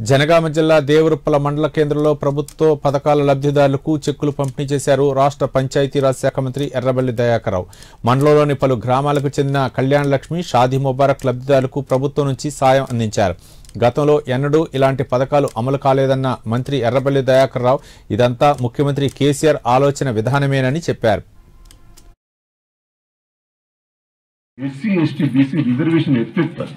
జనగామ జిల్లా దేవరుప్పల మండల కేంద్రంలో ప్రభుత్వ పథకాల లబ్ధిదారులకు చెక్కులు పంపిణీ చేశారు రాష్ట్ర పంచాయతీరాజ్ శాఖ మంత్రి ఎర్రబెల్లి దయాకరావు మండలంలోని పలు గ్రామాలకు చెందిన కళ్యాణ లక్ష్మి షాదీ ముబారక్ లబ్ధిదారులకు ప్రభుత్వం నుంచి సాయం అందించారు గతంలో ఎన్నడూ ఇలాంటి పథకాలు అమలు కాలేదన్న మంత్రి ఎర్రబెల్లి దయాకర్రావు ఇదంతా ముఖ్యమంత్రి కేసీఆర్ ఆలోచన విధానమేనని చెప్పారు ఎస్సీ ఎస్టీ బీసీ రిజర్వేషన్ ఎత్తెత్తారు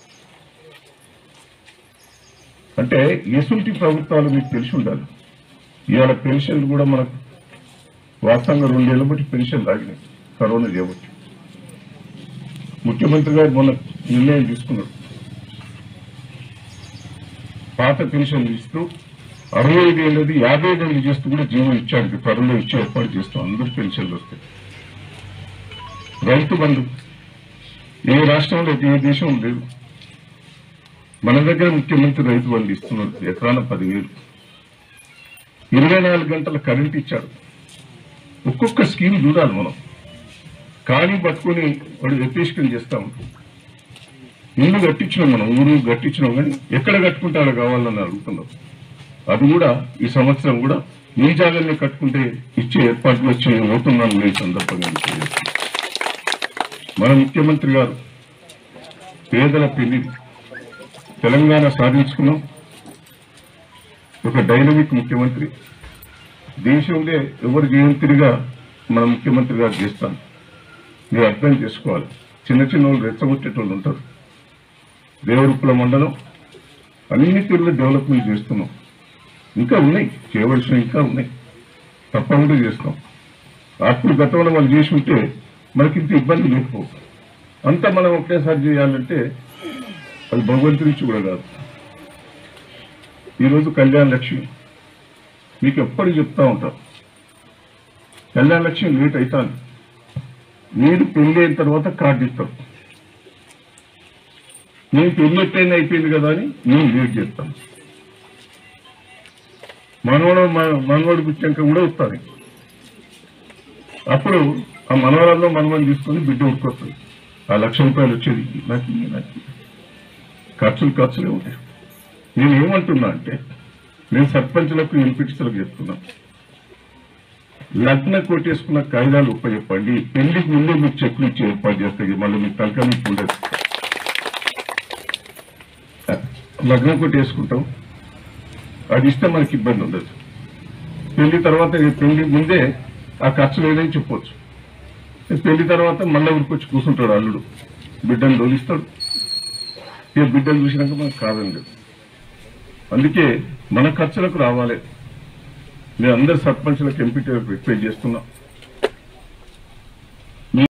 అంటే ఎసుంటి ప్రభుత్వాలు మీకు తెలిసి ఉండాలి ఇవాళ పెన్షన్లు కూడా మనకు వాస్తవంగా రెండేళ్ల బట్టి పెన్షన్ లాగినాయి కరోనా చేయబట్టి ముఖ్యమంత్రి గారు మొన్న నిర్ణయం తీసుకున్నారు పాత పెన్షన్లు ఇస్తూ అరవై ఐదు ఏళ్ళది యాభై ఐదు ఏళ్ళు చేస్తూ కూడా జీవనం ఇచ్చాడు త్వరలో ఇచ్చే ఏర్పాటు చేస్తాం అందరూ పెన్షన్లు వస్తాయి రైతు బంధు ఏ రాష్ట్రంలో ఏ దేశం లేదు మన దగ్గర ముఖ్యమంత్రి రైతు బంధు ఇస్తున్నారు ఎకరాన పదివేలు ఇరవై నాలుగు గంటల కరెంట్ ఇచ్చాడు ఒక్కొక్క స్కీమ్ చూడాలి మనం కానీ పట్టుకుని వాడు వ్యతిరేకం చేస్తా ఉంటాం ఇల్లు కట్టించినాం మనం ఊరు కట్టించినాం కానీ ఎక్కడ కట్టుకుంటే అలా కావాలని అడుగుతున్నాం అది కూడా ఈ సంవత్సరం కూడా ఈ జాగాన్ని కట్టుకుంటే ఇచ్చే ఏర్పాట్లు వచ్చి అవుతున్నాను నేను ఈ సందర్భంగా తెలియజేస్తున్నాను. మన ముఖ్యమంత్రి గారు పేదల పెళ్లి తెలంగాణ సాధించుకున్నాం ఒక డైనమిక్ ముఖ్యమంత్రి దేశంలో ఎవరు జయంతిగా మన ముఖ్యమంత్రి గారు చేస్తాను మీరు అర్థం చేసుకోవాలి చిన్న చిన్న వాళ్ళు రెచ్చగొట్టేటోళ్ళు ఉంటారు దేవరుప్పుల మండలం అన్ని తీరులో డెవలప్మెంట్ చేస్తున్నాం ఇంకా ఉన్నాయి చేయవలసిన ఇంకా ఉన్నాయి తప్పకుండా చేస్తాం అప్పుడు గతంలో వాళ్ళు చేసి ఉంటే మనకి ఇంత ఇబ్బంది లేకపోవు అంతా మనం ఒకేసారి చేయాలంటే అది భగవంతు నుంచి కూడా కాదు ఈరోజు కళ్యాణ లక్ష్మి మీకు ఎప్పుడు చెప్తా ఉంటాం కళ్యాణ లక్ష్మి లేట్ అవుతాను మీరు పెళ్లి అయిన తర్వాత కార్డు ఇస్తాం నేను పెళ్లి ఎట్టయినా అయిపోయింది కదా అని నేను లేట్ చేస్తాను మనవడు మనవాడు పుట్టాక కూడా వస్తుంది అప్పుడు ఆ మనవరాల్లో మనవని తీసుకొని బిడ్డ ఉట్టుకొస్తుంది ఆ లక్ష రూపాయలు వచ్చేది నాకు ఇయ్యి, నాకు ఇయ్యి. ఖర్చులు ఖర్చులే ఉంటాయి నేను ఏమంటున్నా అంటే నేను సర్పంచులకు ఎంపీటీసీలకు చెప్తున్నా లగ్న కొట్టేసుకున్న కాయిదాలు ఉపయోగపడి పెళ్లికి ముందే మీకు చెక్కులు ఇచ్చి ఏర్పాటు చేస్తాయి మళ్ళీ మీకు తలకాయ ఉండదు లగ్నం కొట్టేసుకుంటాం అది ఇస్తే మనకి ఇబ్బంది ఉండదు పెళ్లి తర్వాత ఈ పెళ్లి ముందే ఆ ఖర్చు లేదని చెప్పొచ్చు పెళ్లి తర్వాత మళ్ళీ ఊరికి వచ్చి కూర్చుంటాడు అల్లుడు బిడ్డను తోలిస్తాడు ఇక బిడ్డలు చూసినాక మనకు కాదని లేదు అందుకే మన ఖర్చులకు రావాలి మేము అందరు సర్పంచులకు ఎంపీటీలకు రిక్వెస్ట్ చేస్తున్నాం